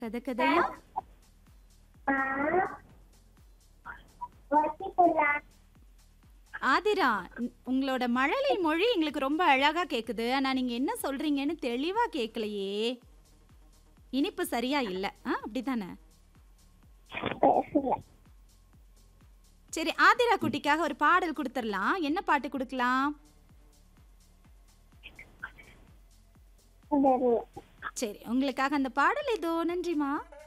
கதை கதையா ஆதிரா உ- உங்களோட மழலை மொழி எங்களுக்கு ரொம்ப அழகா கேக்குது ஆனா நீங்க என்ன சொல்றீங்கன்னு தெளிவா கேட்கலையே இனிப்பு சரியா இல்ல ஆ அப்படிதானே சரி ஆதிரா குட்டிக்காக ஒரு பாடல் கொடுத்துடலாம் என்ன பாட்டு கொடுக்கலாம் சரி உங்களுக்காக அந்த பாடல் ஏதோ நன்றிமா